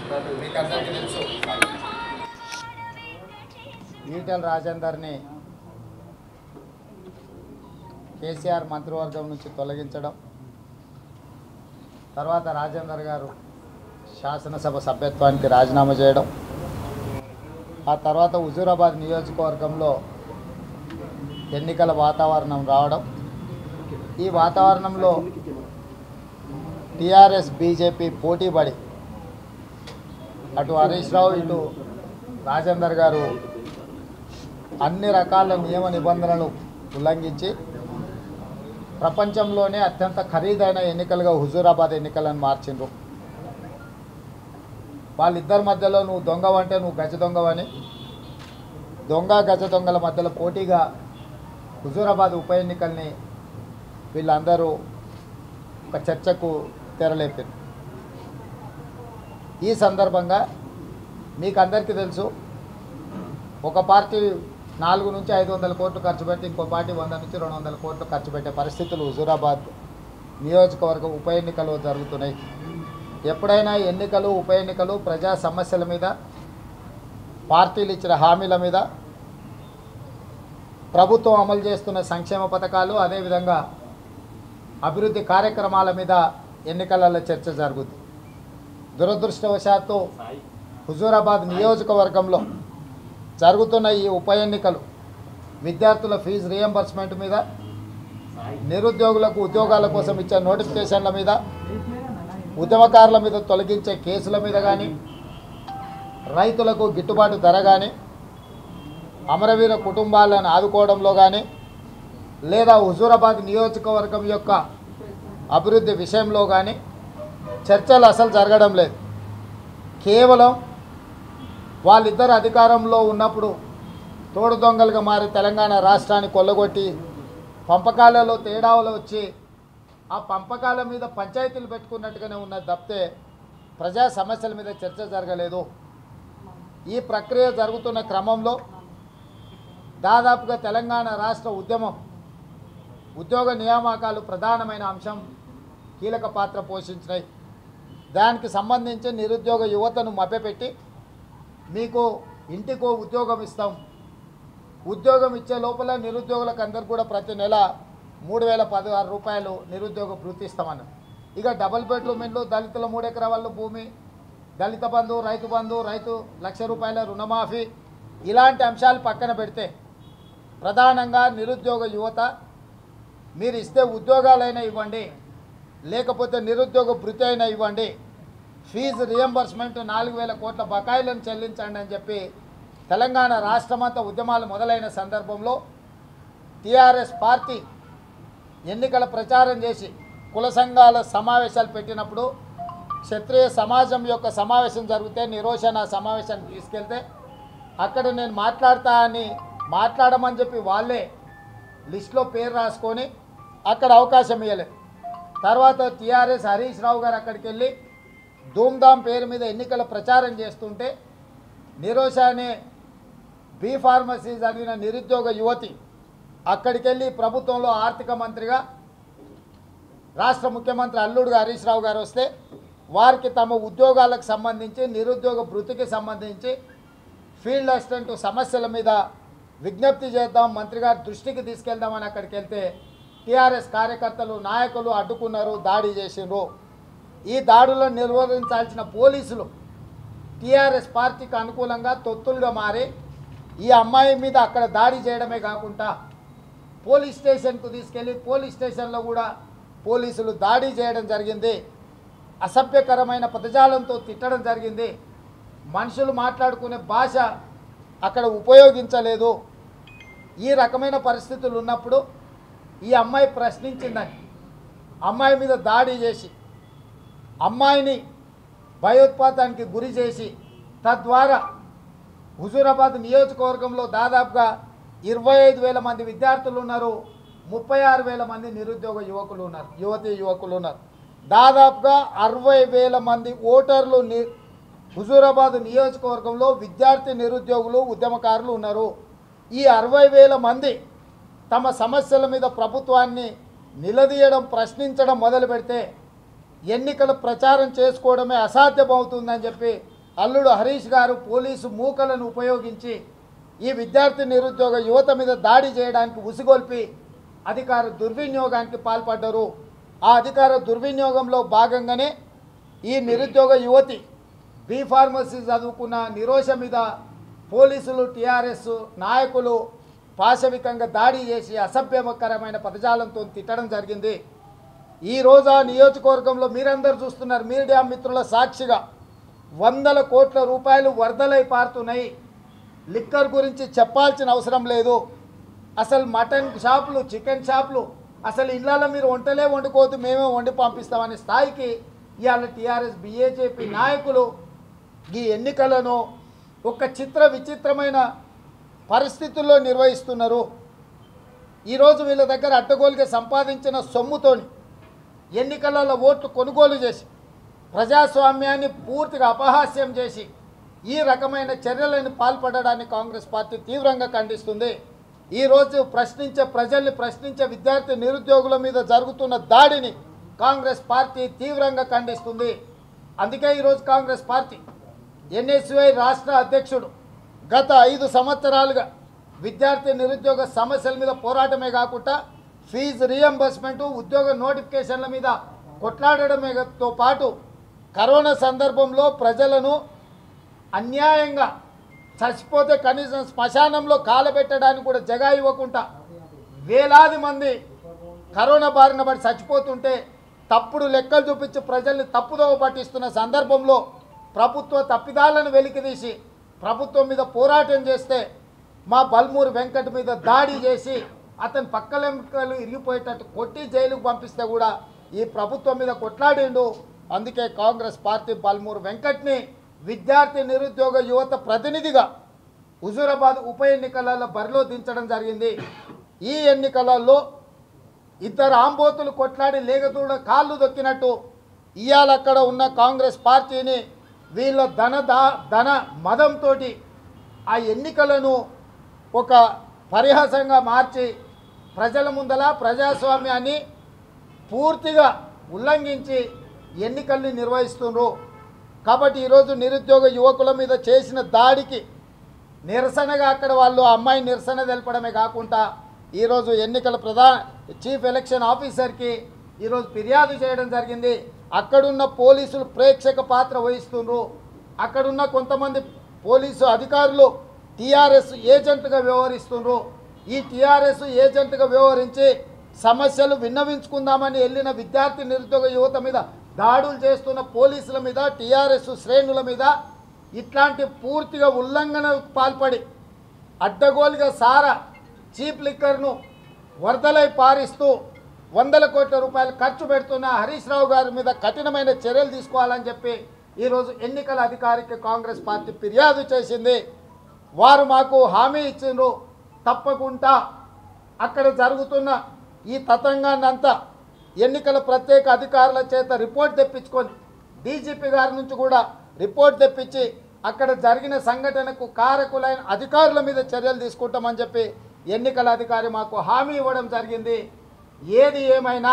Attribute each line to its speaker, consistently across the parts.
Speaker 1: మీకు అందరికీ తెలుసు ఈటెల రాజేందర్ని కేసీఆర్ మంత్రివర్గం నుంచి తొలగించడం తర్వాత రాజేందర్ గారు శాసనసభ సభ్యత్వానికి రాజీనామా చేయడం ఆ తర్వాత హుజూరాబాద్ నియోజకవర్గంలో ఎన్నికల వాతావరణం రావడం ఈ వాతావరణంలో టీఆర్ఎస్ బీజేపీ పోటీపడి అటు హరీష్ రావు ఇటు రాజేందర్ గారు అన్ని రకాల నియమ నిబంధనలు ఉల్లంఘించి ప్రపంచంలోనే అత్యంత ఖరీదైన ఎన్నికలుగా హుజూరాబాద్ ఎన్నికలను మార్చిండ్రు వాళ్ళిద్దరి మధ్యలో నువ్వు దొంగవంటే నువ్వు గజ దొంగవని దొంగ గజ దొంగల మధ్యలో పోటీగా హుజూరాబాద్ ఉప ఎన్నికల్ని వీళ్ళందరూ ఒక చర్చకు తెరలేపారు ఈ సందర్భంగా మీకు అందరికీ తెలుసు ఒక పార్టీ నాలుగు నుంచి ఐదు వందల కోట్లు ఖర్చు పెట్టి ఇంకో పార్టీ వంద నుంచి రెండు వందల కోట్లు ఖర్చు పెట్టే పరిస్థితులు హుజూరాబాద్ నియోజకవర్గం ఉప ఎన్నికలు జరుగుతున్నాయి ఎప్పుడైనా ఎన్నికలు ఉప ఎన్నికలు ప్రజా సమస్యల మీద పార్టీలు ఇచ్చిన హామీల మీద ప్రభుత్వం అమలు చేస్తున్న సంక్షేమ పథకాలు అదేవిధంగా అభివృద్ధి కార్యక్రమాల మీద ఎన్నికలలో చర్చ జరుగుతుంది దురదృష్టవశాత్తు హుజూరాబాద్ నియోజకవర్గంలో జరుగుతున్న ఈ ఉప ఎన్నికలు విద్యార్థుల ఫీజు రియంబర్స్మెంట్ మీద నిరుద్యోగులకు ఉద్యోగాల కోసం ఇచ్చే నోటిఫికేషన్ల మీద ఉద్యమకారుల మీద తొలగించే కేసుల మీద కానీ రైతులకు గిట్టుబాటు ధర కానీ అమరవీర కుటుంబాలను ఆదుకోవడంలో కానీ లేదా హుజూరాబాద్ నియోజకవర్గం యొక్క అభివృద్ధి విషయంలో కానీ చర్చలు అసలు జరగడం లేదు కేవలం వాళ్ళిద్దరు అధికారంలో ఉన్నప్పుడు తోడు దొంగలుగా మారి తెలంగాణ రాష్ట్రాన్ని కొల్లగొట్టి పంపకాలలో తేడాలు వచ్చి ఆ పంపకాల మీద పంచాయతీలు పెట్టుకున్నట్టుగానే ఉన్నది తప్పితే ప్రజా సమస్యల మీద చర్చ జరగలేదు ఈ ప్రక్రియ జరుగుతున్న క్రమంలో దాదాపుగా తెలంగాణ రాష్ట్ర ఉద్యమం ఉద్యోగ నియామకాలు ప్రధానమైన అంశం కీలక పాత్ర పోషించినాయి దానికి సంబంధించి నిరుద్యోగ యువతను మభ్యపెట్టి మీకు ఇంటికో ఉద్యోగం ఇస్తాం ఉద్యోగం ఇచ్చే లోపల నిరుద్యోగులకు అందరు కూడా ప్రతి నెల మూడు వేల పదహారు రూపాయలు నిరుద్యోగ వృత్తి ఇస్తామన్నారు ఇక డబల్ బెడ్రూమ్ ఇండ్లు దళితుల మూడెకరా వాళ్ళు భూమి దళిత బంధు రైతు బంధు రైతు లక్ష రూపాయల రుణమాఫీ ఇలాంటి అంశాలు పక్కన పెడితే ప్రధానంగా నిరుద్యోగ యువత మీరు ఇస్తే ఉద్యోగాలైనా ఇవ్వండి లేకపోతే నిరుద్యోగ భృతి అయినా ఇవ్వండి ఫీజు రియంబర్స్మెంట్ నాలుగు వేల కోట్ల బకాయిలను చెల్లించండి అని చెప్పి తెలంగాణ రాష్ట్రమంతా ఉద్యమాలు మొదలైన సందర్భంలో టీఆర్ఎస్ పార్టీ ఎన్నికల ప్రచారం చేసి కుల సంఘాల సమావేశాలు పెట్టినప్పుడు క్షత్రియ సమాజం యొక్క సమావేశం జరిగితే నిరోషణ సమావేశానికి తీసుకెళ్తే అక్కడ నేను మాట్లాడతా అని మాట్లాడమని చెప్పి వాళ్ళే లిస్ట్లో పేరు రాసుకొని అక్కడ అవకాశం ఇవ్వలేదు తర్వాత టీఆర్ఎస్ హరీష్ రావు గారు అక్కడికి వెళ్ళి ధూమ్ధామ్ పేరు మీద ఎన్నికల ప్రచారం చేస్తుంటే నిరోష అనే బీ ఫార్మసీ చదివిన నిరుద్యోగ యువతి అక్కడికి వెళ్ళి ప్రభుత్వంలో ఆర్థిక మంత్రిగా రాష్ట్ర ముఖ్యమంత్రి అల్లుడు హరీష్ రావు గారు వస్తే వారికి తమ ఉద్యోగాలకు సంబంధించి నిరుద్యోగ భృతికి సంబంధించి ఫీల్డ్ అసిస్టెంట్ సమస్యల మీద విజ్ఞప్తి చేద్దాం మంత్రి గారి దృష్టికి తీసుకెళ్దామని అక్కడికి వెళ్తే టీఆర్ఎస్ కార్యకర్తలు నాయకులు అడ్డుకున్నారు దాడి చేసిండ్రు ఈ దాడులను నిర్వహించాల్సిన పోలీసులు టీఆర్ఎస్ పార్టీకి అనుకూలంగా తొత్తులుగా మారి ఈ అమ్మాయి మీద అక్కడ దాడి చేయడమే కాకుండా పోలీస్ స్టేషన్కు తీసుకెళ్ళి పోలీస్ స్టేషన్లో కూడా పోలీసులు దాడి చేయడం జరిగింది అసభ్యకరమైన పదజాలంతో తిట్టడం జరిగింది మనుషులు మాట్లాడుకునే భాష అక్కడ ఉపయోగించలేదు ఈ రకమైన పరిస్థితులు ఉన్నప్పుడు ఈ అమ్మాయి ప్రశ్నించిందని అమ్మాయి మీద దాడి చేసి అమ్మాయిని భయోత్పాతానికి గురి చేసి తద్వారా హుజూరాబాద్ నియోజకవర్గంలో దాదాపుగా ఇరవై ఐదు వేల మంది విద్యార్థులు ఉన్నారు ముప్పై ఆరు వేల మంది నిరుద్యోగ యువకులు ఉన్నారు యువతీ యువకులు ఉన్నారు దాదాపుగా అరవై వేల మంది ఓటర్లు ని హుజూరాబాద్ నియోజకవర్గంలో విద్యార్థి నిరుద్యోగులు ఉద్యమకారులు ఉన్నారు ఈ అరవై వేల మంది తమ సమస్యల మీద ప్రభుత్వాన్ని నిలదీయడం ప్రశ్నించడం మొదలు పెడితే ఎన్నికల ప్రచారం చేసుకోవడమే అసాధ్యమవుతుందని చెప్పి అల్లుడు హరీష్ గారు పోలీసు మూకలను ఉపయోగించి ఈ విద్యార్థి నిరుద్యోగ యువత మీద దాడి చేయడానికి ఉసిగొల్పి అధికార దుర్వినియోగానికి పాల్పడ్డారు ఆ అధికార దుర్వినియోగంలో భాగంగానే ఈ నిరుద్యోగ యువతి బీ ఫార్మసీ చదువుకున్న నిరోష మీద పోలీసులు టీఆర్ఎస్ నాయకులు పాశవికంగా దాడి చేసి అసభ్యకరమైన పదజాలంతో తిట్టడం జరిగింది ఈ రోజు ఆ నియోజకవర్గంలో మీరందరూ చూస్తున్నారు మీడియా మిత్రుల సాక్షిగా వందల కోట్ల రూపాయలు వరదలై పారుతున్నాయి లిక్కర్ గురించి చెప్పాల్సిన అవసరం లేదు అసలు మటన్ షాపులు చికెన్ షాపులు అసలు ఇళ్ళలో మీరు వంటలే వండుకోవద్దు మేమే వండి పంపిస్తామనే స్థాయికి ఇవాళ టీఆర్ఎస్ బీఏజేపీ నాయకులు ఈ ఎన్నికలను ఒక చిత్ర విచిత్రమైన పరిస్థితుల్లో నిర్వహిస్తున్నారు ఈరోజు వీళ్ళ దగ్గర అడ్డగోలుగా సంపాదించిన సొమ్ముతోని ఎన్నికలలో ఓట్లు కొనుగోలు చేసి ప్రజాస్వామ్యాన్ని పూర్తిగా అపహాస్యం చేసి ఈ రకమైన చర్యలను పాల్పడడాన్ని కాంగ్రెస్ పార్టీ తీవ్రంగా ఖండిస్తుంది ఈరోజు ప్రశ్నించే ప్రజల్ని ప్రశ్నించే విద్యార్థి నిరుద్యోగుల మీద జరుగుతున్న దాడిని కాంగ్రెస్ పార్టీ తీవ్రంగా ఖండిస్తుంది అందుకే ఈరోజు కాంగ్రెస్ పార్టీ ఎన్ఎస్యుఐ రాష్ట్ర అధ్యక్షుడు గత ఐదు సంవత్సరాలుగా విద్యార్థి నిరుద్యోగ సమస్యల మీద పోరాటమే కాకుండా ఫీజు రియంబర్స్మెంటు ఉద్యోగ నోటిఫికేషన్ల మీద కొట్లాడడమేతో పాటు కరోనా సందర్భంలో ప్రజలను అన్యాయంగా చచ్చిపోతే కనీసం శ్మశానంలో కాలబెట్టడానికి కూడా జగా ఇవ్వకుండా వేలాది మంది కరోనా బారిన పడి చచ్చిపోతుంటే తప్పుడు లెక్కలు చూపించి ప్రజల్ని తప్పుదోవ పట్టిస్తున్న సందర్భంలో ప్రభుత్వ తప్పిదాలను వెలికితీసి ప్రభుత్వం మీద పోరాటం చేస్తే మా బల్మూరు వెంకట్ మీద దాడి చేసి అతని పక్కలెంకలు ఇరిగిపోయేటట్టు కొట్టి జైలుకు పంపిస్తే కూడా ఈ ప్రభుత్వం మీద కొట్లాడిండు అందుకే కాంగ్రెస్ పార్టీ బల్మూరు వెంకట్ని విద్యార్థి నిరుద్యోగ యువత ప్రతినిధిగా హుజూరాబాద్ ఉప ఎన్నికలలో బరిలో దించడం జరిగింది ఈ ఎన్నికలలో ఇద్దరు ఆంబోతులు కొట్లాడి లేగదూడ కాళ్ళు దొక్కినట్టు ఇవాళ అక్కడ ఉన్న కాంగ్రెస్ పార్టీని వీళ్ళ ధన దా ధన మదంతో ఆ ఎన్నికలను ఒక పరిహాసంగా మార్చి ప్రజల ముందల ప్రజాస్వామ్యాన్ని పూర్తిగా ఉల్లంఘించి ఎన్నికల్ని నిర్వహిస్తున్నారు కాబట్టి ఈరోజు నిరుద్యోగ యువకుల మీద చేసిన దాడికి నిరసనగా అక్కడ వాళ్ళు ఆ అమ్మాయి నిరసన తెలపడమే కాకుండా ఈరోజు ఎన్నికల ప్రధాన చీఫ్ ఎలక్షన్ ఆఫీసర్కి ఈరోజు ఫిర్యాదు చేయడం జరిగింది అక్కడున్న పోలీసులు ప్రేక్షక పాత్ర వహిస్తున్నారు అక్కడున్న కొంతమంది పోలీసు అధికారులు టీఆర్ఎస్ ఏజెంట్గా వ్యవహరిస్తున్నారు ఈ టీఆర్ఎస్ ఏజెంట్గా వ్యవహరించి సమస్యలు విన్నవించుకుందామని వెళ్ళిన విద్యార్థి నిరుద్యోగ యువత మీద దాడులు చేస్తున్న పోలీసుల మీద టీఆర్ఎస్ శ్రేణుల మీద ఇట్లాంటి పూర్తిగా ఉల్లంఘనకు పాల్పడి అడ్డగోలుగా సారా చీప్ లిక్కర్ను వరదలై పారిస్తూ వందల కోట్ల రూపాయలు ఖర్చు పెడుతున్న హరీష్ రావు గారి మీద కఠినమైన చర్యలు తీసుకోవాలని చెప్పి ఈరోజు ఎన్నికల అధికారికి కాంగ్రెస్ పార్టీ ఫిర్యాదు చేసింది వారు మాకు హామీ ఇచ్చిండ్రు తప్పకుండా అక్కడ జరుగుతున్న ఈ తతంగాన్ని అంతా ఎన్నికల ప్రత్యేక అధికారుల చేత రిపోర్ట్ తెప్పించుకొని డీజీపీ గారి నుంచి కూడా రిపోర్ట్ తెప్పించి అక్కడ జరిగిన సంఘటనకు కారకులైన అధికారుల మీద చర్యలు తీసుకుంటామని చెప్పి ఎన్నికల అధికారి మాకు హామీ ఇవ్వడం జరిగింది ఏది ఏమైనా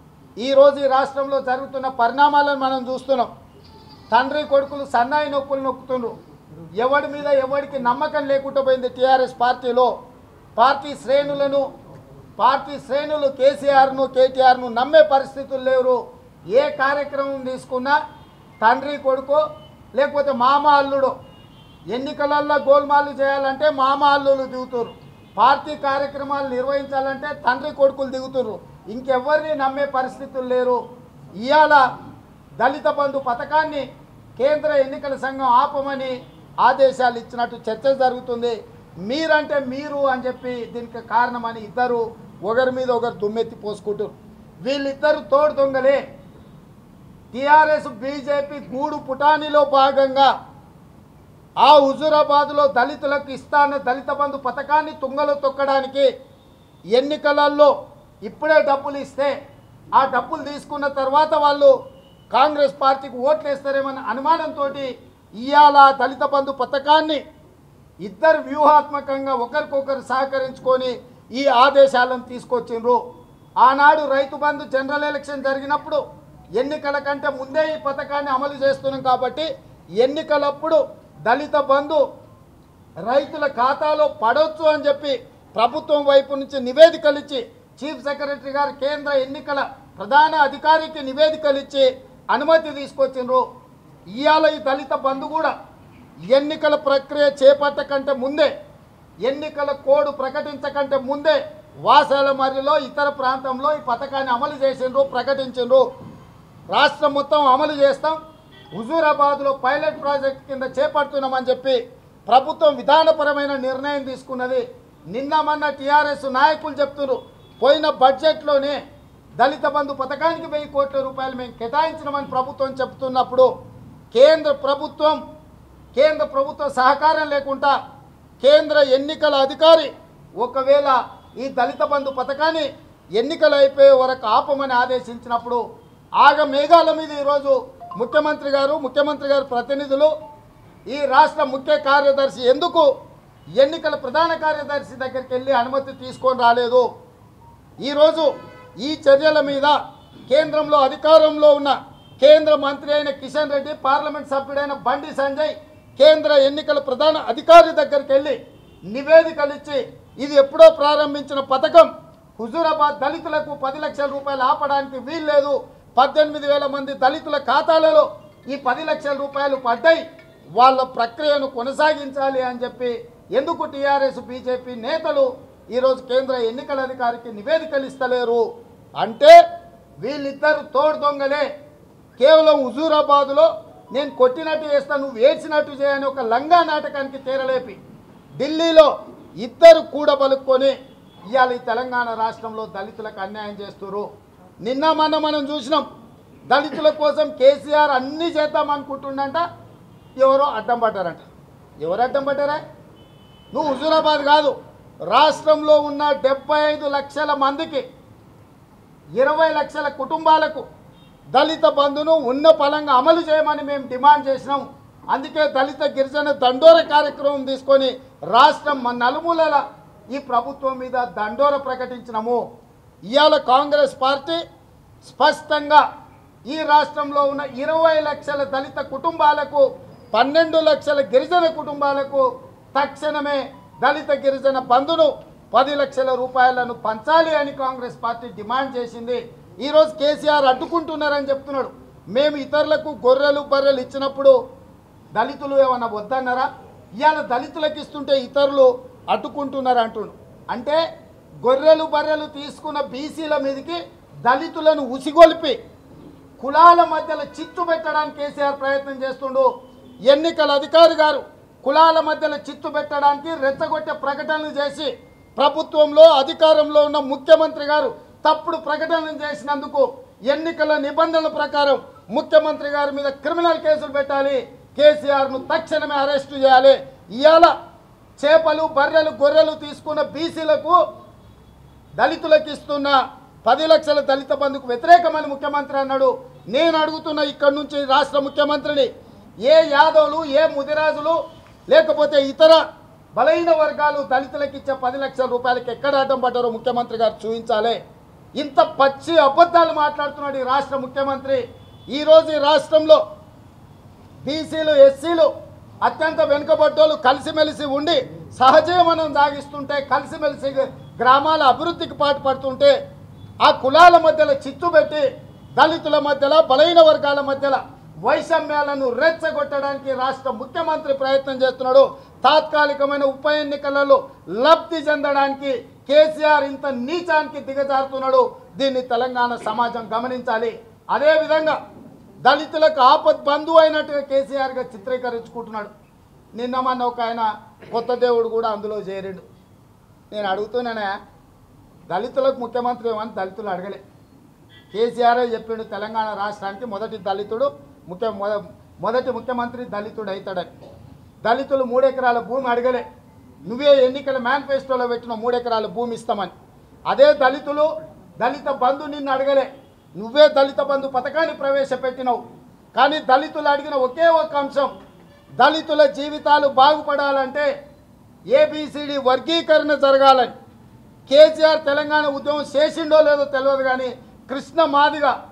Speaker 1: ఈరోజు ఈ రాష్ట్రంలో జరుగుతున్న పరిణామాలను మనం చూస్తున్నాం తండ్రి కొడుకులు సన్నాయి నొప్పులు నొక్కుతుండ్రు ఎవడి మీద ఎవడికి నమ్మకం లేకుండా పోయింది టీఆర్ఎస్ పార్టీలో పార్టీ శ్రేణులను పార్టీ శ్రేణులు కేసీఆర్ను కేటీఆర్ను నమ్మే పరిస్థితులు లేరు ఏ కార్యక్రమం తీసుకున్నా తండ్రి కొడుకు లేకపోతే మామ అల్లుడు ఎన్నికలల్లో గోల్మాలు చేయాలంటే మామ అల్లులు దిగుతారు పార్టీ కార్యక్రమాలు నిర్వహించాలంటే తండ్రి కొడుకులు దిగుతుర్రు ఇంకెవ్వరిని నమ్మే పరిస్థితులు లేరు ఇవాళ దళిత బంధు పథకాన్ని కేంద్ర ఎన్నికల సంఘం ఆపమని ఆదేశాలు ఇచ్చినట్టు చర్చ జరుగుతుంది మీరంటే మీరు అని చెప్పి దీనికి కారణమని ఇద్దరు ఒకరి మీద ఒకరు దుమ్మెత్తి పోసుకుంటారు వీళ్ళిద్దరు తోడు దొంగలే టీఆర్ఎస్ బీజేపీ గూడు పుటానిలో భాగంగా ఆ హుజూరాబాద్లో దళితులకు ఇస్తాన్న దళిత బంధు పథకాన్ని తుంగలో తొక్కడానికి ఎన్నికలలో ఇప్పుడే డబ్బులు ఇస్తే ఆ డబ్బులు తీసుకున్న తర్వాత వాళ్ళు కాంగ్రెస్ పార్టీకి ఓట్లు వేస్తారేమన్న అనుమానంతో ఇవాళ దళిత బంధు పథకాన్ని ఇద్దరు వ్యూహాత్మకంగా ఒకరికొకరు సహకరించుకొని ఈ ఆదేశాలను తీసుకొచ్చిండ్రు ఆనాడు రైతు బంధు జనరల్ ఎలక్షన్ జరిగినప్పుడు ఎన్నికల కంటే ముందే ఈ పథకాన్ని అమలు చేస్తున్నాం కాబట్టి ఎన్నికలప్పుడు దళిత బంధు రైతుల ఖాతాలో పడవచ్చు అని చెప్పి ప్రభుత్వం వైపు నుంచి నివేదికలు ఇచ్చి చీఫ్ సెక్రటరీ గారు కేంద్ర ఎన్నికల ప్రధాన అధికారికి నివేదికలు ఇచ్చి అనుమతి తీసుకొచ్చిండ్రు ఇవాళ ఈ దళిత బంధు కూడా ఎన్నికల ప్రక్రియ చేపట్టకంటే ముందే ఎన్నికల కోడ్ ప్రకటించకంటే ముందే వాసాల మరిలో ఇతర ప్రాంతంలో ఈ పథకాన్ని అమలు చేసిండ్రు ప్రకటించిండ్రు రాష్ట్రం మొత్తం అమలు చేస్తాం హుజూరాబాద్లో పైలట్ ప్రాజెక్ట్ కింద చేపడుతున్నామని చెప్పి ప్రభుత్వం విధానపరమైన నిర్ణయం తీసుకున్నది నిన్న మొన్న టీఆర్ఎస్ నాయకులు చెప్తున్నారు పోయిన బడ్జెట్లోనే దళిత బంధు పథకానికి వెయ్యి కోట్ల రూపాయలు మేము కేటాయించినామని ప్రభుత్వం చెప్తున్నప్పుడు కేంద్ర ప్రభుత్వం కేంద్ర ప్రభుత్వ సహకారం లేకుండా కేంద్ర ఎన్నికల అధికారి ఒకవేళ ఈ దళిత బంధు పథకాన్ని ఎన్నికలు అయిపోయే వరకు ఆపమని ఆదేశించినప్పుడు ఆగ మేఘాల మీద ఈరోజు ముఖ్యమంత్రి గారు ముఖ్యమంత్రి గారి ప్రతినిధులు ఈ రాష్ట్ర ముఖ్య కార్యదర్శి ఎందుకు ఎన్నికల ప్రధాన కార్యదర్శి దగ్గరికి వెళ్ళి అనుమతి తీసుకొని రాలేదు ఈరోజు ఈ చర్యల మీద కేంద్రంలో అధికారంలో ఉన్న కేంద్ర మంత్రి అయిన కిషన్ రెడ్డి పార్లమెంట్ సభ్యుడైన బండి సంజయ్ కేంద్ర ఎన్నికల ప్రధాన అధికారి దగ్గరికి వెళ్ళి నివేదికలు ఇచ్చి ఇది ఎప్పుడో ప్రారంభించిన పథకం హుజూరాబాద్ దళితులకు పది లక్షల రూపాయలు ఆపడానికి వీల్లేదు పద్దెనిమిది వేల మంది దళితుల ఖాతాలలో ఈ పది లక్షల రూపాయలు పడ్డాయి వాళ్ళ ప్రక్రియను కొనసాగించాలి అని చెప్పి ఎందుకు టీఆర్ఎస్ బీజేపీ నేతలు ఈరోజు కేంద్ర ఎన్నికల అధికారికి నివేదికలు ఇస్తలేరు అంటే వీళ్ళిద్దరు తోడు దొంగలే కేవలం హుజూరాబాదులో నేను కొట్టినట్టు చేస్తా నువ్వు ఏడ్చినట్టు చేయని ఒక లంగా నాటకానికి తీరలేపి ఢిల్లీలో ఇద్దరు కూడబలుక్కొని ఇవాళ ఈ తెలంగాణ రాష్ట్రంలో దళితులకు అన్యాయం చేస్తున్నారు నిన్న మొన్న మనం చూసినాం దళితుల కోసం కేసీఆర్ అన్నీ చేద్దాం అనుకుంటుండంట ఎవరో అడ్డం పడ్డారంట ఎవరు అడ్డం పడ్డారా నువ్వు హుజూరాబాద్ కాదు రాష్ట్రంలో ఉన్న డెబ్బై ఐదు లక్షల మందికి ఇరవై లక్షల కుటుంబాలకు దళిత బంధును ఉన్న పలంగా అమలు చేయమని మేము డిమాండ్ చేసినాం అందుకే దళిత గిరిజన దండోర కార్యక్రమం తీసుకొని రాష్ట్రం మన నలుమూలల ఈ ప్రభుత్వం మీద దండోర ప్రకటించినాము ఇవాళ కాంగ్రెస్ పార్టీ స్పష్టంగా ఈ రాష్ట్రంలో ఉన్న ఇరవై లక్షల దళిత కుటుంబాలకు పన్నెండు లక్షల గిరిజన కుటుంబాలకు తక్షణమే దళిత గిరిజన బంధును పది లక్షల రూపాయలను పంచాలి అని కాంగ్రెస్ పార్టీ డిమాండ్ చేసింది ఈరోజు కేసీఆర్ అడ్డుకుంటున్నారని చెప్తున్నాడు మేము ఇతరులకు గొర్రెలు బర్రెలు ఇచ్చినప్పుడు దళితులు ఏమన్నా వద్దన్నారా ఇవాళ దళితులకు ఇస్తుంటే ఇతరులు అడ్డుకుంటున్నారు అంటుండు అంటే గొర్రెలు బర్రెలు తీసుకున్న బీసీల మీదకి దళితులను ఉసిగొల్పి కులాల మధ్యలో చిచ్చు పెట్టడానికి కేసీఆర్ ప్రయత్నం చేస్తుండు ఎన్నికల అధికారి గారు కులాల మధ్యలో చిచ్చు పెట్టడానికి రెచ్చగొట్టే ప్రకటనలు చేసి ప్రభుత్వంలో అధికారంలో ఉన్న ముఖ్యమంత్రి గారు తప్పుడు ప్రకటనలు చేసినందుకు ఎన్నికల నిబంధనల ప్రకారం ముఖ్యమంత్రి గారి మీద క్రిమినల్ కేసులు పెట్టాలి కేసీఆర్ను తక్షణమే అరెస్టు చేయాలి ఇవాళ చేపలు బర్రెలు గొర్రెలు తీసుకున్న బీసీలకు దళితులకు ఇస్తున్న పది లక్షల దళిత బంధుకు వ్యతిరేకమని ముఖ్యమంత్రి అన్నాడు నేను అడుగుతున్న ఇక్కడి నుంచి రాష్ట్ర ముఖ్యమంత్రిని ఏ యాదవులు ఏ ముదిరాజులు లేకపోతే ఇతర బలహీన వర్గాలు దళితులకు ఇచ్చే పది లక్షల రూపాయలకి ఎక్కడ అడ్డం పడ్డారో ముఖ్యమంత్రి గారు చూపించాలి ఇంత పచ్చి అబద్ధాలు మాట్లాడుతున్నాడు ఈ రాష్ట్ర ముఖ్యమంత్రి ఈరోజు ఈ రాష్ట్రంలో బీసీలు ఎస్సీలు అత్యంత వెనుకబడ్డోళ్ళు కలిసిమెలిసి ఉండి సహజీవనం సాగిస్తుంటే కలిసిమెలిసి గ్రామాల అభివృద్ధికి పాటుపడుతుంటే ఆ కులాల మధ్యలో చిచ్చు పెట్టి దళితుల మధ్యలో బలహీన వర్గాల మధ్యలో వైషమ్యాలను రెచ్చగొట్టడానికి రాష్ట్ర ముఖ్యమంత్రి ప్రయత్నం చేస్తున్నాడు తాత్కాలికమైన ఉప ఎన్నికలలో లబ్ధి చెందడానికి కేసీఆర్ ఇంత నీచానికి దిగజారుతున్నాడు దీన్ని తెలంగాణ సమాజం గమనించాలి అదేవిధంగా దళితులకు ఆపద్ బంధువు అయినట్టుగా కేసీఆర్గా చిత్రీకరించుకుంటున్నాడు నిన్న మొన్న ఒక ఆయన కొత్త దేవుడు కూడా అందులో చేరిండు నేను అడుగుతున్నానే దళితులకు ముఖ్యమంత్రి ఏమని దళితులు అడగలే కేసీఆరే చెప్పిండు తెలంగాణ రాష్ట్రానికి మొదటి దళితుడు ముఖ్య మొద- మొదటి ముఖ్యమంత్రి దళితుడు అవుతాడని దళితులు మూడెకరాల భూమి అడగలే నువ్వే ఎన్నికల మేనిఫెస్టోలో పెట్టిన మూడెకరాల భూమి ఇస్తామని అదే దళితులు దళిత బంధు నిన్ను అడగలే నువ్వే దళిత బంధు పథకాన్ని ప్రవేశపెట్టినావు కానీ దళితులు అడిగిన ఒకే ఒక అంశం దళితుల జీవితాలు బాగుపడాలంటే ఏబిసిడి వర్గీకరణ జరగాలని కేసీఆర్ తెలంగాణ ఉద్యమం చేసిండో లేదో తెలియదు కానీ కృష్ణ మాదిగా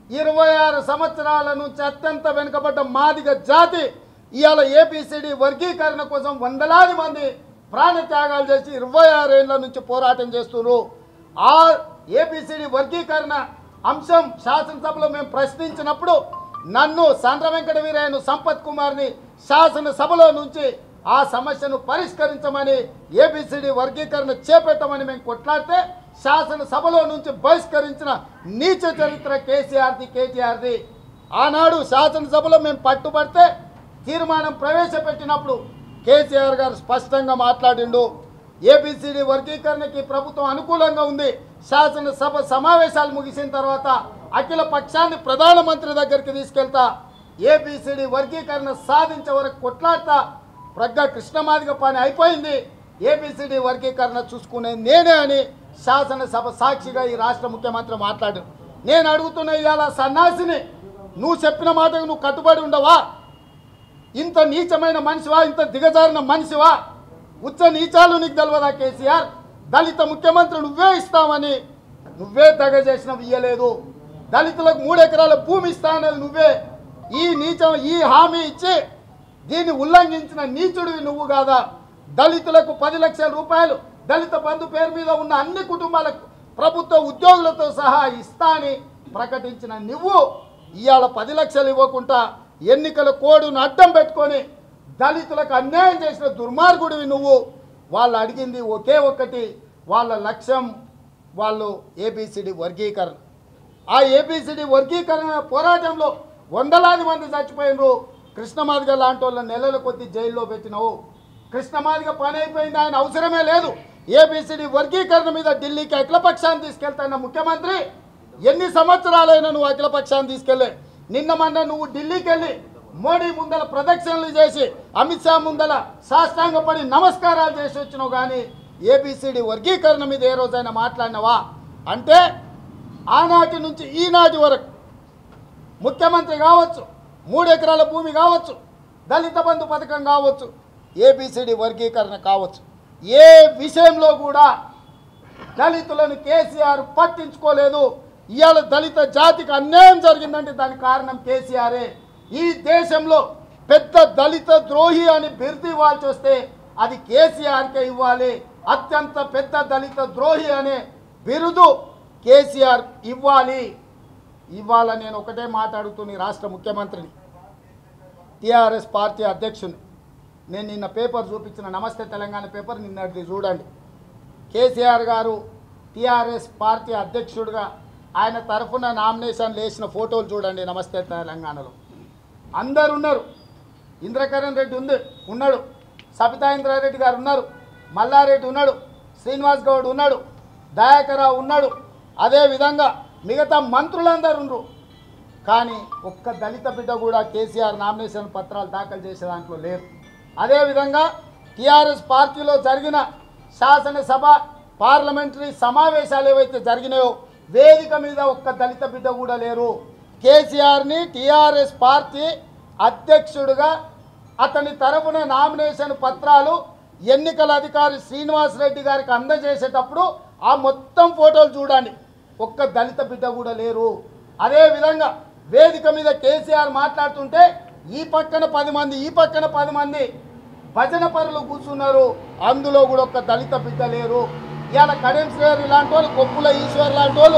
Speaker 1: ఇరవై ఆరు సంవత్సరాల నుంచి అత్యంత వెనుకబడ్డ మాదిగ జాతి ఇవాళ ఏపీసీడీ వర్గీకరణ కోసం వందలాది మంది ప్రాణత్యాగాలు చేసి ఇరవై ఆరేళ్ల నుంచి పోరాటం చేస్తున్నారు ఆ ఏపీసీడీ వర్గీకరణ అంశం శాసనసభలో మేము ప్రశ్నించినప్పుడు నన్ను సండ్ర వెంకట వీరయ్యను సంపత్ కుమార్ని శాసనసభలో నుంచి ఆ సమస్యను పరిష్కరించమని ఏబిసిడి వర్గీకరణ చేపట్టమని మేము కొట్లాడితే శాసనసభలో నుంచి బహిష్కరించిన నీచ చరిత్ర కేసీఆర్ది కేటీఆర్ది ఆనాడు శాసనసభలో మేము పట్టుబడితే తీర్మానం ప్రవేశపెట్టినప్పుడు కేసీఆర్ గారు స్పష్టంగా మాట్లాడిండు ఏబిసిడి వర్గీకరణకి ప్రభుత్వం అనుకూలంగా ఉంది శాసనసభ సమావేశాలు ముగిసిన తర్వాత అఖిల పక్షాన్ని ప్రధానమంత్రి దగ్గరికి తీసుకెళ్తా ఏబిసిడి వర్గీకరణ సాధించే వరకు కొట్లాడతా ప్రజ్ఞ కృష్ణమాదిగ పని అయిపోయింది ఏబిసిడి వర్గీకరణ చూసుకునే నేనే అని శాసనసభ సాక్షిగా ఈ రాష్ట్ర ముఖ్యమంత్రి మాట్లాడారు నేను అడుగుతున్న ఇవాళ సన్నాసిని నువ్వు చెప్పిన మాటకు నువ్వు కట్టుబడి ఉండవా ఇంత నీచమైన మనిషివా ఇంత దిగజారిన మనిషివా ఉచ్చ నీచాలు నీకు తెలియదా కేసీఆర్ దళిత ముఖ్యమంత్రి నువ్వే ఇస్తామని నువ్వే తెగ చేసినవి ఇయ్యలేదు దళితులకు మూడు ఎకరాల భూమి ఇస్తానని నువ్వే ఈ నీచం ఈ హామీ ఇచ్చి దీన్ని ఉల్లంఘించిన నీచుడివి నువ్వు కాదా దళితులకు పది లక్షల రూపాయలు దళిత బంధు పేరు మీద ఉన్న అన్ని కుటుంబాలకు ప్రభుత్వ ఉద్యోగులతో సహా ఇస్తా అని ప్రకటించిన నువ్వు ఇవాళ పది లక్షలు ఇవ్వకుండా ఎన్నికల కోడును అడ్డం పెట్టుకొని దళితులకు అన్యాయం చేసిన దుర్మార్గుడివి నువ్వు వాళ్ళు అడిగింది ఒకే ఒక్కటి వాళ్ళ లక్ష్యం వాళ్ళు ఏబిసిడి వర్గీకరణ ఆ ఏబిసిడి వర్గీకరణ పోరాటంలో వందలాది మంది చచ్చిపోయినరు కృష్ణమాదిగ లాంటి వాళ్ళ నెలల కొద్ది జైల్లో పెట్టినవు కృష్ణమాదిగ పని అయిపోయింది ఆయన అవసరమే లేదు ఏబిసిడి వర్గీకరణ మీద ఢిల్లీకి అఖిలపక్షాన్ని తీసుకెళ్తాన్న ముఖ్యమంత్రి ఎన్ని సంవత్సరాలైనా నువ్వు అఖిలపక్షాన్ని తీసుకెళ్ళే నిన్న మొన్న నువ్వు ఢిల్లీకి వెళ్ళి మోడీ ముందల ప్రదక్షిణలు చేసి అమిత్ షా ముందల సాష్టాంగపడి నమస్కారాలు చేసి వచ్చినావు కానీ ఏబిసిడి వర్గీకరణ మీద ఏ రోజైనా మాట్లాడినవా అంటే ఆనాటి నుంచి ఈనాటి వరకు ముఖ్యమంత్రి కావచ్చు మూడు ఎకరాల భూమి కావచ్చు దళిత బంధు పథకం కావచ్చు ఏబిసిడి వర్గీకరణ కావచ్చు ఏ విషయంలో కూడా దళితులను కేసీఆర్ పట్టించుకోలేదు ఇవాళ దళిత జాతికి అన్యాయం జరిగిందంటే దానికి కారణం కేసీఆరే ఈ దేశంలో పెద్ద దళిత ద్రోహి అని బిరుదు ఇవ్వాల్సి వస్తే అది కేసీఆర్కే ఇవ్వాలి అత్యంత పెద్ద దళిత ద్రోహి అనే బిరుదు కేసీఆర్ ఇవ్వాలి ఇవాళ నేను ఒకటే మాట్లాడుతున్న రాష్ట్ర ముఖ్యమంత్రిని టీఆర్ఎస్ పార్టీ అధ్యక్షుని నేను నిన్న పేపర్ చూపించిన నమస్తే తెలంగాణ పేపర్ నిన్నటిది చూడండి కేసీఆర్ గారు టీఆర్ఎస్ పార్టీ అధ్యక్షుడిగా ఆయన తరఫున నామినేషన్ వేసిన ఫోటోలు చూడండి నమస్తే తెలంగాణలో అందరు ఉన్నారు ఇంద్రకరణ్ రెడ్డి ఉంది ఉన్నాడు సబితా ఇంద్రారెడ్డి గారు ఉన్నారు మల్లారెడ్డి ఉన్నాడు శ్రీనివాస్ గౌడ్ ఉన్నాడు దయాకరావు ఉన్నాడు అదేవిధంగా మిగతా మంత్రులందరూ ఉన్నారు కానీ ఒక్క దళిత బిడ్డ కూడా కేసీఆర్ నామినేషన్ పత్రాలు దాఖలు చేసే దాంట్లో లేరు అదేవిధంగా టీఆర్ఎస్ పార్టీలో జరిగిన శాసనసభ పార్లమెంటరీ సమావేశాలు ఏవైతే జరిగినాయో వేదిక మీద ఒక్క దళిత బిడ్డ కూడా లేరు కేసీఆర్ని టీఆర్ఎస్ పార్టీ అధ్యక్షుడిగా అతని తరపున నామినేషన్ పత్రాలు ఎన్నికల అధికారి శ్రీనివాస్ రెడ్డి గారికి అందజేసేటప్పుడు ఆ మొత్తం ఫోటోలు చూడండి ఒక్క దళిత బిడ్డ కూడా లేరు అదేవిధంగా వేదిక మీద కేసీఆర్ మాట్లాడుతుంటే ఈ పక్కన పది మంది ఈ పక్కన పది మంది భజన పరులు కూర్చున్నారు అందులో కూడా ఒక్క దళిత బిడ్డ లేరు ఇవాళ కడెం శ్రేయర్ ఇలాంటి వాళ్ళు కొప్పుల ఈశ్వర్ లాంటి వాళ్ళు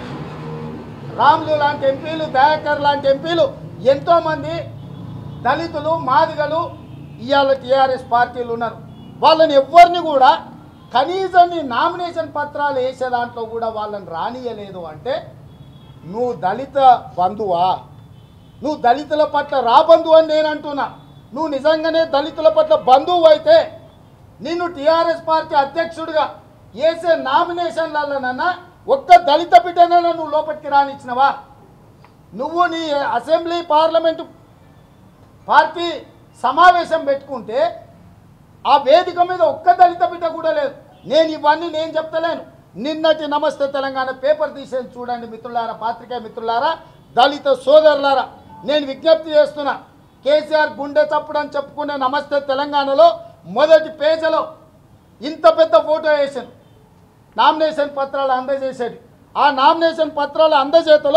Speaker 1: రాములు లాంటి ఎంపీలు దయాకర్ లాంటి ఎంపీలు ఎంతోమంది దళితులు మాదిగలు ఇవాళ టీఆర్ఎస్ పార్టీలు ఉన్నారు వాళ్ళని ఎవరిని కూడా కనీసం నీ నామినేషన్ పత్రాలు వేసే దాంట్లో కూడా వాళ్ళని రానియలేదు అంటే నువ్వు దళిత బంధువా నువ్వు దళితుల పట్ల రా బంధువు అని నేను అంటున్నా నువ్వు నిజంగానే దళితుల పట్ల బంధువు అయితే నిన్ను టీఆర్ఎస్ పార్టీ అధ్యక్షుడిగా వేసే నామినేషన్లలోనన్నా ఒక్క దళిత బిడ్డనైనా నువ్వు లోపలికి రానిచ్చినవా నువ్వు నీ అసెంబ్లీ పార్లమెంటు పార్టీ సమావేశం పెట్టుకుంటే ఆ వేదిక మీద ఒక్క దళిత బిడ్డ కూడా లేదు నేను ఇవన్నీ నేను చెప్తలేను నిన్నటి నమస్తే తెలంగాణ పేపర్ తీసేది చూడండి మిత్రులారా పాత్రికేయ మిత్రులారా దళిత సోదరులారా నేను విజ్ఞప్తి చేస్తున్నా కేసీఆర్ గుండె చప్పుడు అని చెప్పుకునే నమస్తే తెలంగాణలో మొదటి పేజీలో ఇంత పెద్ద ఫోటో వేసాను నామినేషన్ పత్రాలు అందజేసేది ఆ నామినేషన్ పత్రాల అందజేతలో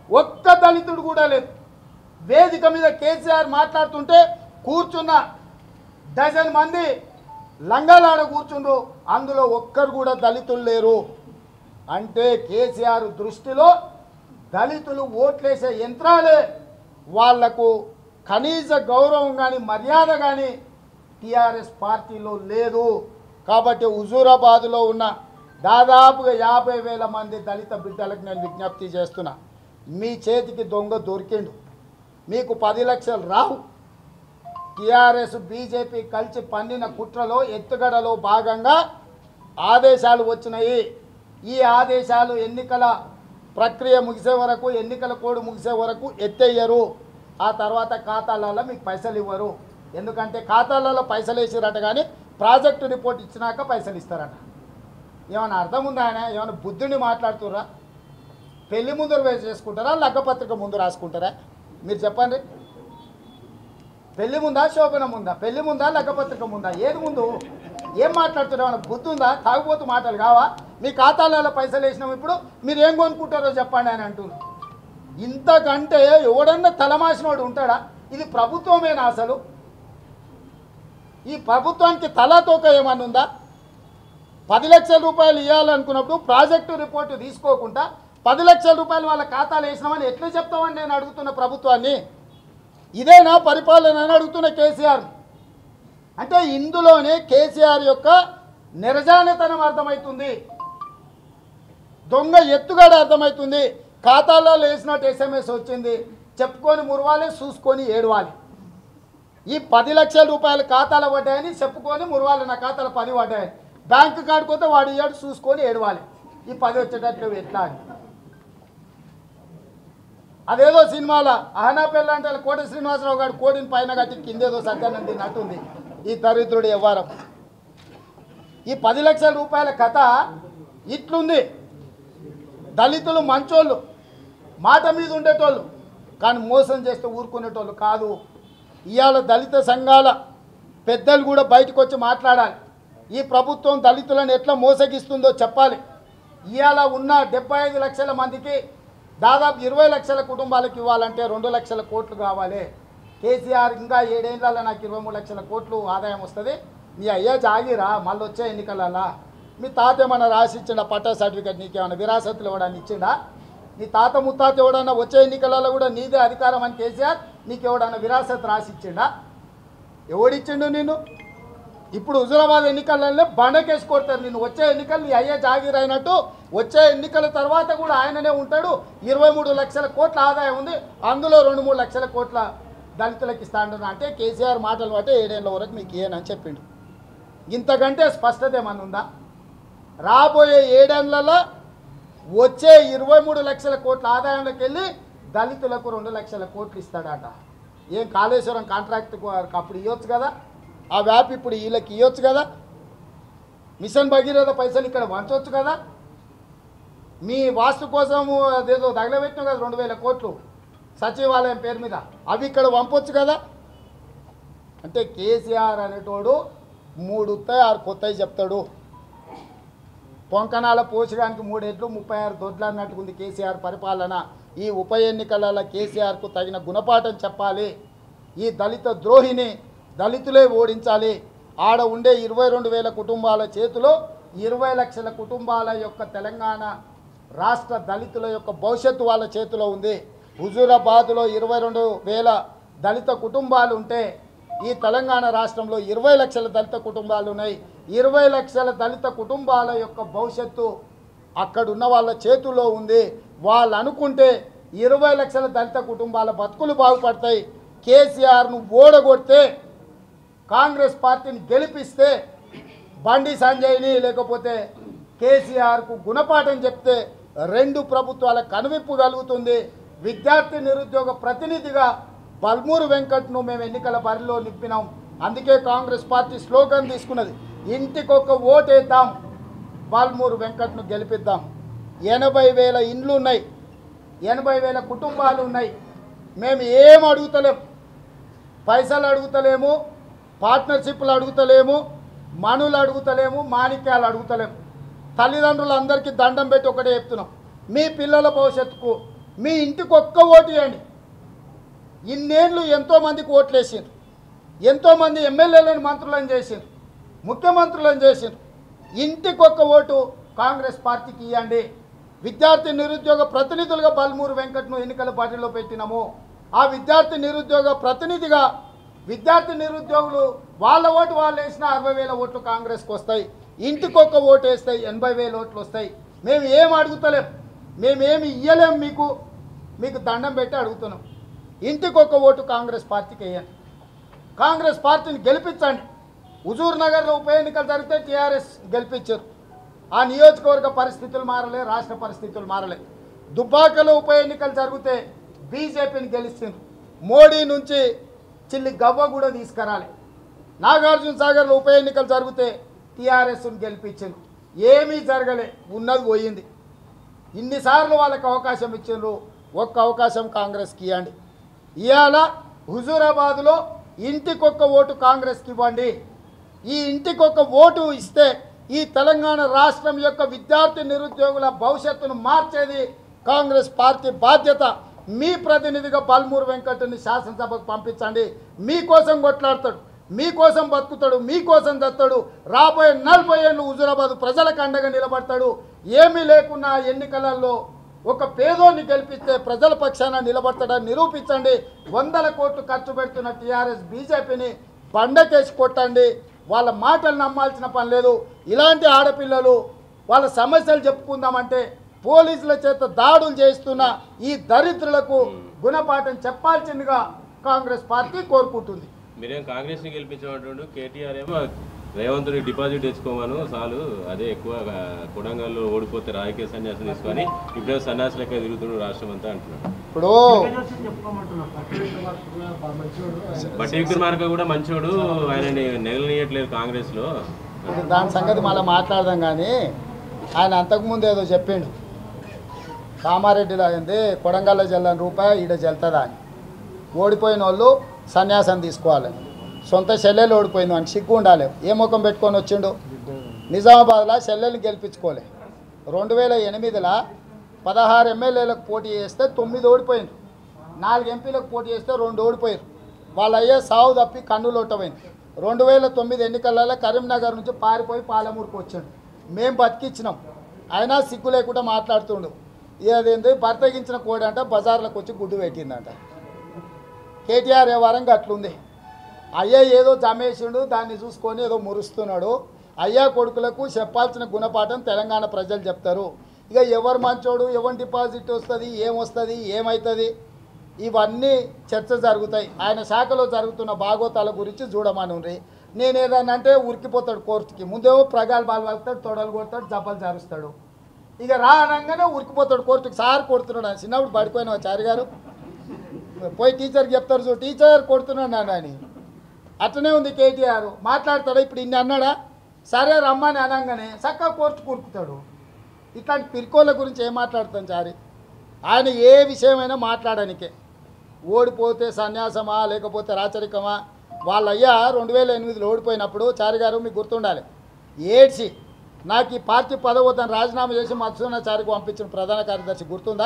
Speaker 1: ఒక్క దళితుడు కూడా లేదు వేదిక మీద కేసీఆర్ మాట్లాడుతుంటే కూర్చున్న డజన్ మంది లంగాలాడ కూర్చుండ్రు అందులో ఒక్కరు కూడా దళితులు లేరు అంటే కేసీఆర్ దృష్టిలో దళితులు ఓట్లేసే యంత్రాలే వాళ్లకు కనీస గౌరవం కానీ మర్యాద కానీ టీఆర్ఎస్ పార్టీలో లేదు కాబట్టి హుజూరాబాద్లో ఉన్న దాదాపుగా యాభై వేల మంది దళిత బిడ్డలకు నేను విజ్ఞప్తి చేస్తున్నా మీ చేతికి దొంగ దొరికిండు మీకు పది లక్షలు రావు టీఆర్ఎస్ బీజేపీ కలిసి పన్నిన కుట్రలో ఎత్తుగడలో భాగంగా ఆదేశాలు వచ్చినాయి ఈ ఆదేశాలు ఎన్నికల ప్రక్రియ ముగిసే వరకు ఎన్నికల కోడ్ ముగిసే వరకు ఎత్తేయ్యరు ఆ తర్వాత ఖాతాలలో మీకు పైసలు ఇవ్వరు ఎందుకంటే ఖాతాలలో పైసలు వేసిరట కానీ ప్రాజెక్టు రిపోర్ట్ ఇచ్చినాక పైసలు ఇస్తారట ఏమైనా అర్థం ఉందా ఆయన ఏమైనా బుద్ధుని మాట్లాడుతుర్రా పెళ్లి ముందు వేసి చేసుకుంటారా లగ్గపత్రిక ముందు రాసుకుంటారా మీరు చెప్పండి పెళ్లి ముందా శోభన ముందా పెళ్లి ముందా లగ్గపత్రిక ముందా ఏది ముందు ఏం మాట్లాడుతున్నావు బుద్ధి ఉందా తాగుబోతు మాటలు కావా మీ ఖాతాలలో పైసలు వేసినాం ఇప్పుడు మీరు ఏం కొనుక్కుంటారో చెప్పండి అని అంటున్నారు ఇంతకంటే ఎవడన్నా తలమాసినోడు ఉంటాడా ఇది ప్రభుత్వమేనా అసలు ఈ ప్రభుత్వానికి తలాతోక ఏమన్నా ఉందా పది లక్షల రూపాయలు ఇవ్వాలనుకున్నప్పుడు ప్రాజెక్టు రిపోర్టు తీసుకోకుండా పది లక్షల రూపాయలు వాళ్ళ ఖాతాలు వేసినామని ఎట్లా చెప్తామని నేను అడుగుతున్న ప్రభుత్వాన్ని ఇదేనా పరిపాలన అని అడుగుతున్న కేసీఆర్ అంటే ఇందులోనే కేసీఆర్ యొక్క నిరజానతనం అర్థమవుతుంది దొంగ ఎత్తుగడ అర్థమవుతుంది ఖాతాలో వేసినట్టు ఎస్ఎంఎస్ వచ్చింది చెప్పుకొని మురవాలి చూసుకొని ఏడవాలి ఈ పది లక్షల రూపాయలు ఖాతాలో పడ్డాయని చెప్పుకొని మురవాలి నా ఖాతాలో పది పడ్డాయని బ్యాంకు కాడిపోతే వాడు ఇయ్యాడు చూసుకొని ఏడవాలి ఈ పది వచ్చేటట్లు ఎట్లా అని అదేదో సినిమాలో అహనా పెళ్ళ అంటే కోట శ్రీనివాసరావు గారు కోడిని పైన కట్టి కిందేదో సత్యానంద తిన్నట్టుంది ఈ దరిద్రుడు వ్యవహారం ఈ పది లక్షల రూపాయల కథ ఇట్లుంది దళితులు మంచోళ్ళు మాట మీద ఉండేటోళ్ళు కానీ మోసం చేస్తే ఊరుకునేటోళ్ళు కాదు ఇవాళ దళిత సంఘాల పెద్దలు కూడా బయటకు వచ్చి మాట్లాడాలి ఈ ప్రభుత్వం దళితులను ఎట్లా మోసగిస్తుందో చెప్పాలి ఇవాళ ఉన్న డెబ్బై ఐదు లక్షల మందికి దాదాపు ఇరవై లక్షల కుటుంబాలకు ఇవ్వాలంటే రెండు లక్షల కోట్లు కావాలి కేసీఆర్ ఇంకా ఏడేళ్ళలో నాకు ఇరవై మూడు లక్షల కోట్లు ఆదాయం వస్తుంది మీ అయ్యా జాగిరా మళ్ళీ వచ్చే ఎన్నికలలో మీ తాత ఏమైనా రాసి ఇచ్చిండా పట్టా సర్టిఫికేట్ నీకేమైనా విరాసత్తులు ఇవ్వడానికి ఇచ్చిండా నీ తాత ముత్తాత ఎవడన్నా వచ్చే ఎన్నికలలో కూడా నీదే అధికారం అని కేసీఆర్ నీకు ఎవడన్నా విరాసత్ రాసి ఇచ్చిండా ఎవడిచ్చిండు నేను ఇప్పుడు హుజురాబాద్ ఎన్నికలలో బండకేసి కొడతారు నేను వచ్చే ఎన్నికలు నీ అయ్యే జాగీర్ అయినట్టు వచ్చే ఎన్నికల తర్వాత కూడా ఆయననే ఉంటాడు ఇరవై మూడు లక్షల కోట్ల ఆదాయం ఉంది అందులో రెండు మూడు లక్షల కోట్ల దళితులకు ఇస్తాడు అంటే కేసీఆర్ మాటలు బట్టి ఏడేళ్ళ వరకు మీకు ఏనని చెప్పిండు ఇంతకంటే స్పష్టత ఏమన్నా ఉందా రాబోయే ఏడేళ్లలో వచ్చే ఇరవై మూడు లక్షల కోట్ల ఆదాయంలోకి వెళ్ళి దళితులకు రెండు లక్షల కోట్లు ఇస్తాడట ఏం కాళేశ్వరం కాంట్రాక్ట్ అప్పుడు ఇవ్వచ్చు కదా ఆ వ్యాప్ ఇప్పుడు వీళ్ళకి ఇవ్వచ్చు కదా మిషన్ భగీరథ పైసలు ఇక్కడ వంచవచ్చు కదా మీ వాస్తు కోసము అదేదో తగలబెట్టినాం కదా రెండు వేల కోట్లు సచివాలయం పేరు మీద అవి ఇక్కడ పంపొచ్చు కదా అంటే కేసీఆర్ అనేటోడు మూడు వస్తాయి ఆరు కొత్తవి చెప్తాడు పొంకనాల పోసడానికి మూడేట్లు ముప్పై ఆరు దొడ్లు అన్నట్టుకుంది కేసీఆర్ పరిపాలన ఈ ఉప ఎన్నికలలో కేసీఆర్కు తగిన గుణపాఠం చెప్పాలి ఈ దళిత ద్రోహిని దళితులే ఓడించాలి ఆడ ఉండే ఇరవై రెండు వేల కుటుంబాల చేతిలో ఇరవై లక్షల కుటుంబాల యొక్క తెలంగాణ రాష్ట్ర దళితుల యొక్క భవిష్యత్తు వాళ్ళ చేతిలో ఉంది హుజూరాబాద్లో ఇరవై రెండు వేల దళిత కుటుంబాలు ఉంటే ఈ తెలంగాణ రాష్ట్రంలో ఇరవై లక్షల దళిత కుటుంబాలు ఉన్నాయి ఇరవై లక్షల దళిత కుటుంబాల యొక్క భవిష్యత్తు అక్కడ ఉన్న వాళ్ళ చేతుల్లో ఉంది వాళ్ళు అనుకుంటే ఇరవై లక్షల దళిత కుటుంబాల బతుకులు బాగుపడతాయి కేసీఆర్ను ఓడగొడితే కాంగ్రెస్ పార్టీని గెలిపిస్తే బండి సంజయ్ని లేకపోతే కేసీఆర్కు గుణపాఠం చెప్తే రెండు ప్రభుత్వాల కనువిప్పు కలుగుతుంది విద్యార్థి నిరుద్యోగ ప్రతినిధిగా బల్మూరు వెంకట్ను మేము ఎన్నికల బరిలో నింపినాం అందుకే కాంగ్రెస్ పార్టీ స్లోగన్ తీసుకున్నది ఇంటికొక ఓటేద్దాం బాల్మూరు వెంకట్ను గెలిపిద్దాం ఎనభై వేల ఇండ్లు ఉన్నాయి ఎనభై వేల కుటుంబాలు ఉన్నాయి మేము ఏం అడుగుతలేం పైసలు అడుగుతలేము పార్ట్నర్షిప్లు అడుగుతలేము మనులు అడుగుతలేము మాణిక్యాలు అడుగుతలేము తల్లిదండ్రులందరికీ దండం పెట్టి ఒకటే చెప్తున్నాం మీ పిల్లల భవిష్యత్తుకు మీ ఇంటికి ఒక్క ఓటు ఇవ్వండి ఇన్నేళ్ళు ఎంతోమందికి ఓట్లు వేసిండ్రు ఎంతోమంది ఎమ్మెల్యేలను మంత్రులను చేసిండ్రు ముఖ్యమంత్రులను చేసిండ్రు ఇంటికి ఒక్క ఓటు కాంగ్రెస్ పార్టీకి ఇవ్వండి విద్యార్థి నిరుద్యోగ ప్రతినిధులుగా బల్మూరు వెంకట్ను ఎన్నికల పార్టీలో పెట్టినాము ఆ విద్యార్థి నిరుద్యోగ ప్రతినిధిగా విద్యార్థి నిరుద్యోగులు వాళ్ళ ఓటు వాళ్ళు వేసిన అరవై వేల ఓట్లు కాంగ్రెస్కి వస్తాయి ఇంటికి ఒక్క ఓటు వేస్తాయి ఎనభై వేల ఓట్లు వస్తాయి మేము ఏం అడుగుతలేం మేమేమి ఇయ్యలేం మీకు మీకు దండం పెట్టి అడుగుతున్నాం ఇంటికి ఒక ఓటు కాంగ్రెస్ పార్టీకి వేయండి కాంగ్రెస్ పార్టీని గెలిపించండి హుజూర్ నగర్లో ఉప ఎన్నికలు జరిగితే టీఆర్ఎస్ గెలిపించారు ఆ నియోజకవర్గ పరిస్థితులు మారలే రాష్ట్ర పరిస్థితులు మారలే దుబ్బాకలో ఉప ఎన్నికలు జరిగితే బీజేపీని గెలిచిండ్రు మోడీ నుంచి చిల్లి గవ్వ కూడా తీసుకురాలి నాగార్జున సాగర్లో ఉప ఎన్నికలు జరిగితే టీఆర్ఎస్ని గెలిపించిండ్రు ఏమీ జరగలే ఉన్నది పోయింది ఇన్నిసార్లు వాళ్ళకి అవకాశం ఇచ్చిండ్రు ఒక్క అవకాశం కాంగ్రెస్కి ఇవ్వండి ఇవాళ హుజూరాబాద్లో ఇంటికొక్క ఓటు కాంగ్రెస్కి ఇవ్వండి ఈ ఇంటికొక ఓటు ఇస్తే ఈ తెలంగాణ రాష్ట్రం యొక్క విద్యార్థి నిరుద్యోగుల భవిష్యత్తును మార్చేది కాంగ్రెస్ పార్టీ బాధ్యత మీ ప్రతినిధిగా బల్మూరు వెంకట్ని శాసనసభకు పంపించండి మీకోసం కొట్లాడతాడు మీకోసం బతుకుతాడు మీకోసం చస్తాడు రాబోయే నలభై ఏళ్ళు హుజూరాబాద్ ప్రజలకు అండగా నిలబడతాడు ఏమీ లేకున్నా ఎన్నికలలో ఒక పేదోన్ని గెలిపిస్తే ప్రజల పక్షాన నిలబడతాడని నిరూపించండి వందల కోట్లు ఖర్చు పెడుతున్న టీఆర్ఎస్ బీజేపీని బండకేసి కొట్టండి వాళ్ళ మాటలు నమ్మాల్సిన పని లేదు ఇలాంటి ఆడపిల్లలు వాళ్ళ సమస్యలు చెప్పుకుందామంటే పోలీసుల చేత దాడులు చేస్తున్న ఈ దరిద్రులకు గుణపాఠం చెప్పాల్సిందిగా కాంగ్రెస్ పార్టీ కోరుకుంటుంది
Speaker 2: మీరేం కాంగ్రెస్ ని గెలిపించమంటుండు కేటీఆర్ ఏమో రేవంత్ ని డిపాజిట్ తెచ్చుకోమను చాలు అదే ఎక్కువ కొడంగల్లో ఓడిపోతే రాజకీయ సన్యాసం తీసుకొని ఇప్పుడే సన్యాసి లెక్క తిరుగుతున్నాడు రాష్ట్రం అంతా అంటున్నాడు
Speaker 1: ఇప్పుడు
Speaker 2: బట్టి విక్రమార్క కూడా మంచోడు ఆయన నెగలనీయట్లేదు కాంగ్రెస్ లో
Speaker 1: ఇప్పుడు దాని సంగతి మళ్ళీ మాట్లాడదాం కానీ ఆయన అంతకుముందు ఏదో చెప్పిండు కామారెడ్డిలో అయింది కొడంగల్లో జల్లని రూపాయి ఈడ జల్తుందా అని ఓడిపోయిన వాళ్ళు సన్యాసం తీసుకోవాలి సొంత చెల్లెలు ఓడిపోయింది అని సిగ్గు ఉండాలి ఏ ముఖం పెట్టుకొని వచ్చిండు నిజామాబాద్లో చెల్లెల్ని గెలిపించుకోలే రెండు వేల ఎనిమిదిలో పదహారు ఎమ్మెల్యేలకు పోటీ చేస్తే తొమ్మిది ఓడిపోయింది నాలుగు ఎంపీలకు పోటీ చేస్తే రెండు ఓడిపోయారు వాళ్ళ అయ్యే సావు తప్పి కన్నులు ఒట్టపోయింది రెండు వేల తొమ్మిది ఎన్నికలలో కరీంనగర్ నుంచి పారిపోయి పాలమూరుకు వచ్చిండు మేము బతికిచ్చినాం అయినా సిగ్గు లేకుండా మాట్లాడుతుండు ఇదేంది బర్తగించిన కోడి అంట బజార్లకు వచ్చి గుడ్డు పెట్టిందంట కేటీఆర్ వ్యవహారం అట్లుంది అయ్యా ఏదో జమేసిండు దాన్ని చూసుకొని ఏదో మురుస్తున్నాడు అయ్యా కొడుకులకు చెప్పాల్సిన గుణపాఠం తెలంగాణ ప్రజలు చెప్తారు ఇక ఎవరు మంచోడు ఎవరి డిపాజిట్ వస్తుంది ఏమొస్తుంది ఏమవుతుంది ఇవన్నీ చర్చ జరుగుతాయి ఆయన శాఖలో జరుగుతున్న భాగోతాల గురించి చూడమనుండ్రి నేను ఏదన్నా అంటే ఉరికిపోతాడు కోర్టుకి ముందేమో ప్రగాలు బాలు వెళ్తాడు తొడలు కొడతాడు జబ్బలు జరుస్తాడు ఇక రా అనగానే ఉరికిపోతాడు కోర్టుకి సార్ కొడుతున్నాడు అని చిన్నప్పుడు పడిపోయిన చారి గారు పోయి టీచర్కి చెప్తారు చూ టీచర్ కొడుతున్నాడు నాన్న అని అట్లనే ఉంది కేటీఆర్ మాట్లాడతాడు ఇప్పుడు ఇన్ని అన్నాడా సరే రమ్మని అనగానే చక్కగా కోర్టు కూరుకుతాడు ఇట్లాంటి పిరికోళ్ళ గురించి ఏం మాట్లాడతాం చారి ఆయన ఏ విషయమైనా మాట్లాడనికే ఓడిపోతే సన్యాసమా లేకపోతే రాచరికమా వాళ్ళ అయ్యా రెండు వేల ఎనిమిదిలో ఓడిపోయినప్పుడు చారి గారు మీకు గుర్తుండాలి ఏడ్చి నాకు ఈ పార్టీ పదవి వద్దని రాజీనామా చేసి మత్స్యనాచారికి పంపించిన ప్రధాన కార్యదర్శి గుర్తుందా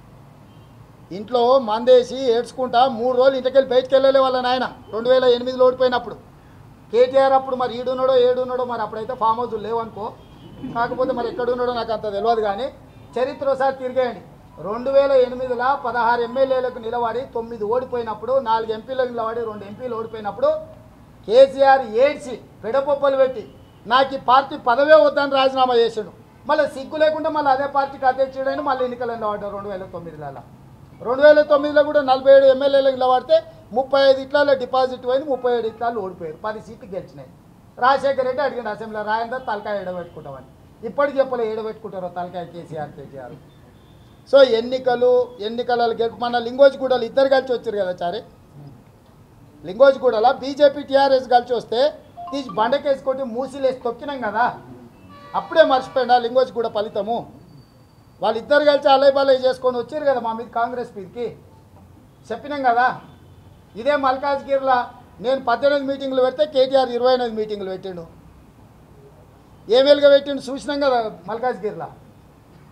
Speaker 1: ఇంట్లో మందేసి ఏడ్చుకుంటా మూడు రోజులు ఇంటికెళ్ళి బయటికి వెళ్ళలే వాళ్ళ నాయన రెండు వేల ఎనిమిదిలో ఓడిపోయినప్పుడు కేటీఆర్ అప్పుడు మరి ఈడున్నాడో ఏడున్నాడో మరి అప్పుడైతే ఫామ్ హౌస్ లేవనుకో కాకపోతే మరి ఎక్కడున్నాడో నాకు అంత తెలియదు కానీ చరిత్ర ఒకసారి తిరిగేయండి రెండు వేల ఎనిమిదిలో పదహారు ఎమ్మెల్యేలకు నిలబడి తొమ్మిది ఓడిపోయినప్పుడు నాలుగు ఎంపీలకు నిలబడి రెండు ఎంపీలు ఓడిపోయినప్పుడు కేసీఆర్ ఏడ్చి పెడపొప్పలు పెట్టి నాకు ఈ పార్టీ పదవే వద్దని రాజీనామా చేసాడు మళ్ళీ సిగ్గు లేకుండా మళ్ళీ అదే పార్టీకి అధ్యక్షుడైన మళ్ళీ ఎన్నికలు నిలబడ్డాడు రెండు వేల తొమ్మిదిలలో రెండు వేల తొమ్మిదిలో కూడా నలభై ఏడు ఎమ్మెల్యేలకు నిలబడితే ముప్పై ఐదు ఇట్లలో డిపాజిట్ పోయింది ముప్పై ఏడు ఇట్లాలు ఓడిపోయారు పది సీట్లు గెలిచినాయి రాజశేఖర రెడ్డి అడిగిన అసెంబ్లీ రాయందా తలకాయ ఏడబెట్టుకుంటామని ఇప్పటికి చెప్పలే ఏడబెట్టుకుంటారో తలకాయ కేసీఆర్ కేసీఆర్ సో ఎన్నికలు ఎన్నికలలో గెలుపు మన లింగోజిగూడలు ఇద్దరు కలిసి వచ్చారు కదా చారి లింగోజిగూడలో బీజేపీ టీఆర్ఎస్ కలిసి వస్తే తీసి బండకేసి కొట్టి మూసిలేసి తొక్కినాం కదా అప్పుడే మర్చిపోయినా లింగోజిగూడ ఫలితము వాళ్ళిద్దరు కలిసి అలై బలై చేసుకొని వచ్చారు కదా మా మీద కాంగ్రెస్ మీదకి చెప్పినాం కదా ఇదే మల్కాజ్గిరిలో నేను పద్దెనిమిది మీటింగ్లు పెడితే కేటీఆర్ ఇరవై ఎనిమిది మీటింగ్లు పెట్టిండు ఏమేలుగా పెట్టిండు చూసినాం కదా మల్కాజ్గిరిలో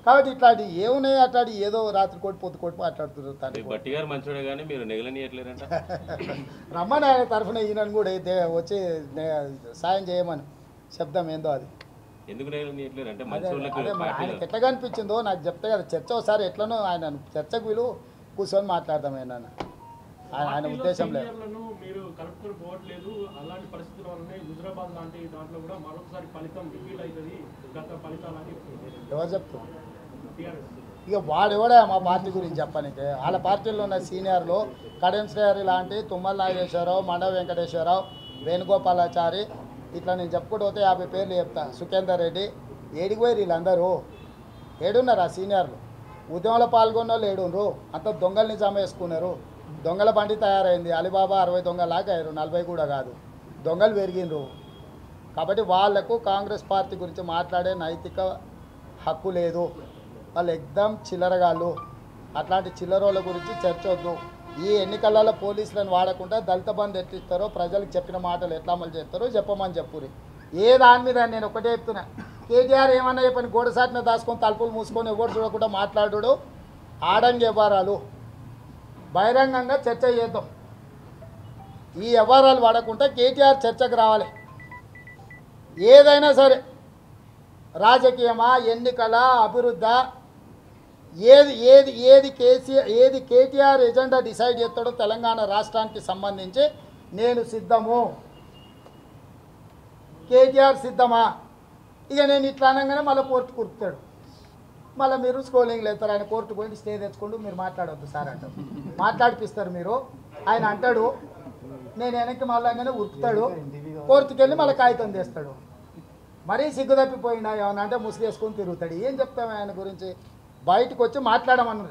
Speaker 1: కాబట్టి ఇట్లాంటి ఏమున్నాయి అట్లాంటి ఏదో రాత్రి కోటి పొద్దు కోటి మాట్లాడుతున్నారు
Speaker 2: మీ
Speaker 1: తండ్రి
Speaker 2: బట్టి గారు మంచోడే కానీ మీరు నెగలనియట్లేరంట
Speaker 1: రమ్మని ఆయన తరఫున ఈయనను కూడా అయితే వచ్చి నే- సాయం చేయమని శబ్దం ఏందో అది
Speaker 2: ఎందుకు నెగలనియట్లేరు అంటే
Speaker 1: అదే
Speaker 2: మంచోళ్ళకి
Speaker 1: అదే మరి
Speaker 2: పార్టీలో
Speaker 1: ఆయనకి ఎట్లా కనిపించిందో నాకు చెప్తే కదా చర్చ ఒకసారి ఎట్లనో ఆయన చర్చకు విలువ కూర్చొని మాట్లాడదాం ఆయన ఆయన ఆయన ఉద్దేశం లేదు
Speaker 3: సీనియర్లను మీరు కలుపుకొని పోవట్లేదు అలాంటి పరిస్థితుల వల్లనే హుజరాబాద్ లాంటి దాంట్లో కూడా మరొకసారి ఫలితం రిపీట్ అవుతుంది గత ఫలితాలని
Speaker 1: ఎవరు చెప్తారు
Speaker 3: టీఆర్ఎస్
Speaker 1: ఇక వాడెవడే మా పార్టీ గురించి చెప్పడానికి వాళ్ళ పార్టీలో ఉన్న సీనియర్లు కడెం శ్రేయర్ లాంటి తుమ్మల నాగేశ్వరరావు మండవ వెంకటేశ్వరరావు వేణుగోపాలాచారి ఇట్లా నేను చెప్పుకుంటూ పోతే యాభై పేర్లు చెప్తా సుఖేందర్ రెడ్డి ఏడికి పోయి వీళ్ళందరూ ఏడున్నారు ఆ సీనియర్లు ఉద్యమంలో పాల్గొన్న వాళ్ళు ఏడున్నారు అంత దొంగల్ని జమ వేసుకున్నారు దొంగల బండి తయారైంది అలీబాబా అరవై దొంగలాగా అయ్యారు నలభై కూడా కాదు దొంగలు పెరిగినరు కాబట్టి వాళ్లకు కాంగ్రెస్ పార్టీ గురించి మాట్లాడే నైతిక హక్కు లేదు వాళ్ళు ఎగ్దమ్ చిల్లరగాళ్ళు అట్లాంటి చిల్లరోళ్ళ గురించి చర్చ వద్దు ఈ ఎన్నికలలో పోలీసులను వాడకుండా దళిత బంధు ఎట్టిస్తారో ప్రజలకు చెప్పిన మాటలు ఎట్లా అమలు చేస్తారో చెప్పమని చెప్పురి ఏ దాని మీద నేను ఒకటే చెప్తున్నా కేటీఆర్ ఏమన్నా చెప్పని గోడ సాటిన దాచుకొని తలుపులు మూసుకొని ఎవరు చూడకుండా మాట్లాడు ఆడంగి వ్యవహారాలు బహిరంగంగా చర్చ చేద్దాం ఈ వ్యవహారాలు వాడకుండా కేటీఆర్ చర్చకు రావాలి ఏదైనా సరే రాజకీయమా ఎన్నికల అభివృద్ధ ఏది ఏది ఏది కేసీఆర్ ఏది కేటీఆర్ ఎజెండా డిసైడ్ చేస్తాడో తెలంగాణ రాష్ట్రానికి సంబంధించి నేను సిద్ధము కేటీఆర్ సిద్ధమా ఇక నేను ఇట్లా అనగానే మళ్ళీ కోర్టు కురుకుతాడు మళ్ళీ మీరు స్కోలింగ్ లేస్తారు ఆయన కోర్టు పోయి స్టే తెచ్చుకుంటూ మీరు మాట్లాడవద్దు సార్ అంటారు మాట్లాడిపిస్తారు మీరు ఆయన అంటాడు నేను వెనక్కి మళ్ళాగానే ఉరుకుతాడు కోర్టుకి వెళ్ళి మళ్ళీ కాగితం తెస్తాడు మరీ సిగ్గు తప్పిపోయినా ఏమన్నా అంటే ముసుగేసుకొని తిరుగుతాడు ఏం చెప్తాం ఆయన గురించి బయటకు వచ్చి మాట్లాడమన్నది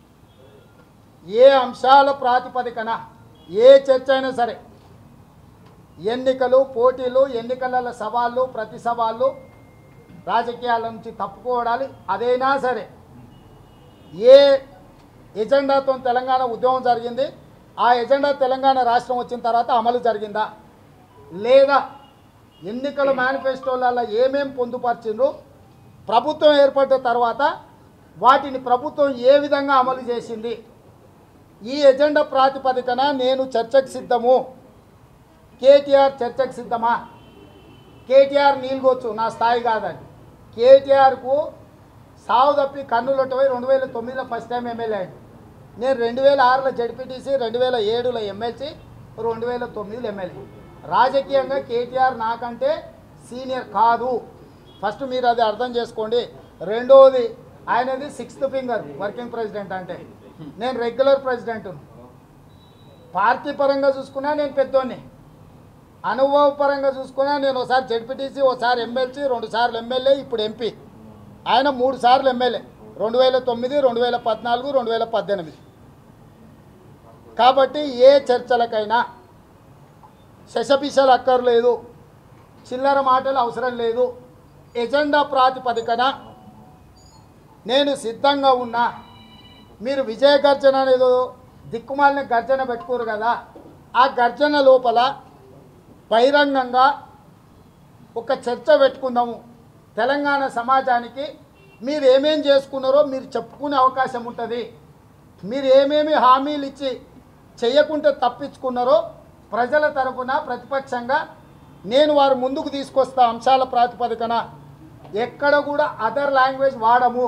Speaker 1: ఏ అంశాల ప్రాతిపదికన ఏ చర్చ అయినా సరే ఎన్నికలు పోటీలు ఎన్నికల సవాళ్ళు ప్రతి సవాళ్ళు రాజకీయాల నుంచి తప్పుకోవడాలి అదైనా సరే ఏ ఎజెండాతో తెలంగాణ ఉద్యమం జరిగింది ఆ ఎజెండా తెలంగాణ రాష్ట్రం వచ్చిన తర్వాత అమలు జరిగిందా లేదా ఎన్నికల మేనిఫెస్టోలలో ఏమేం పొందుపరిచిండ్రు ప్రభుత్వం ఏర్పడిన తర్వాత వాటిని ప్రభుత్వం ఏ విధంగా అమలు చేసింది ఈ ఎజెండా ప్రాతిపదికన నేను చర్చకు సిద్ధము కేటీఆర్ చర్చకు సిద్ధమా కేటీఆర్ నీల్గొచ్చు నా స్థాయి కాదని కేటీఆర్కు సావు తప్పి కన్నులొట్టపోయి రెండు వేల తొమ్మిదిలో ఫస్ట్ టైం ఎమ్మెల్యే అయింది నేను రెండు వేల ఆరులో జడ్పీటీసీ రెండు వేల ఏడులో ఎమ్మెల్సీ రెండు వేల తొమ్మిదిలో ఎమ్మెల్యే రాజకీయంగా కేటీఆర్ నాకంటే సీనియర్ కాదు ఫస్ట్ మీరు అది అర్థం చేసుకోండి రెండవది ఆయనది సిక్స్త్ ఫింగర్ వర్కింగ్ ప్రెసిడెంట్ అంటే నేను రెగ్యులర్ ప్రెసిడెంట్ పార్టీ పరంగా చూసుకున్నా నేను పెద్దోడిని అనుభవపరంగా చూసుకున్నా నేను ఒకసారి జడ్పీటీసీ ఒకసారి ఎమ్మెల్సీ రెండు సార్లు ఎమ్మెల్యే ఇప్పుడు ఎంపీ ఆయన మూడు సార్లు ఎమ్మెల్యే రెండు వేల తొమ్మిది రెండు వేల పద్నాలుగు రెండు వేల పద్దెనిమిది కాబట్టి ఏ చర్చలకైనా శశపిశలు అక్కర్లేదు చిల్లర మాటలు అవసరం లేదు ఎజెండా ప్రాతిపదికన నేను సిద్ధంగా ఉన్నా మీరు విజయ గర్జన అనేదో దిక్కుమాలిన గర్జన పెట్టుకోరు కదా ఆ గర్జన లోపల బహిరంగంగా ఒక చర్చ పెట్టుకుందాము తెలంగాణ సమాజానికి మీరు ఏమేం చేసుకున్నారో మీరు చెప్పుకునే అవకాశం ఉంటుంది మీరు ఏమేమి హామీలు ఇచ్చి చేయకుంటే తప్పించుకున్నారో ప్రజల తరపున ప్రతిపక్షంగా నేను వారు ముందుకు తీసుకొస్తా అంశాల ప్రాతిపదికన ఎక్కడ కూడా అదర్ లాంగ్వేజ్ వాడము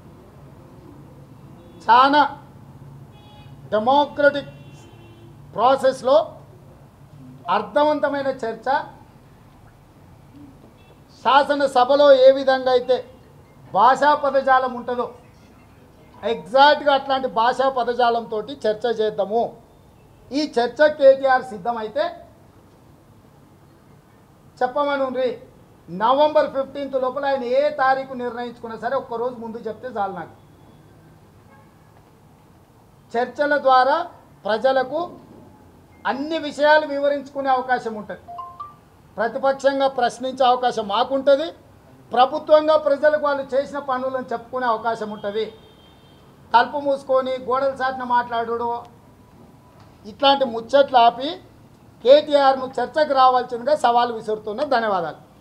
Speaker 1: చాలా డెమోక్రటిక్ ప్రాసెస్లో అర్థవంతమైన చర్చ శాసనసభలో ఏ విధంగా అయితే భాషా పదజాలం ఉంటుందో ఎగ్జాక్ట్గా అట్లాంటి భాషా పదజాలంతో చర్చ చేద్దాము ఈ చర్చ కేటీఆర్ సిద్ధమైతే చెప్పమనుండ్రి నవంబర్ ఫిఫ్టీన్త్ లోపల ఆయన ఏ తారీఖు నిర్ణయించుకున్నా సరే ఒక్కరోజు ముందు చెప్తే చాలు నాకు చర్చల ద్వారా ప్రజలకు అన్ని విషయాలు వివరించుకునే అవకాశం ఉంటుంది ప్రతిపక్షంగా ప్రశ్నించే అవకాశం మాకుంటుంది ప్రభుత్వంగా ప్రజలకు వాళ్ళు చేసిన పనులను చెప్పుకునే అవకాశం ఉంటుంది తలుపు మూసుకొని గోడలు సాటిన మాట్లాడు ఇట్లాంటి ముచ్చట్లు ఆపి కేటీఆర్ను చర్చకు రావాల్సిందిగా సవాల్ విసురుతున్న ధన్యవాదాలు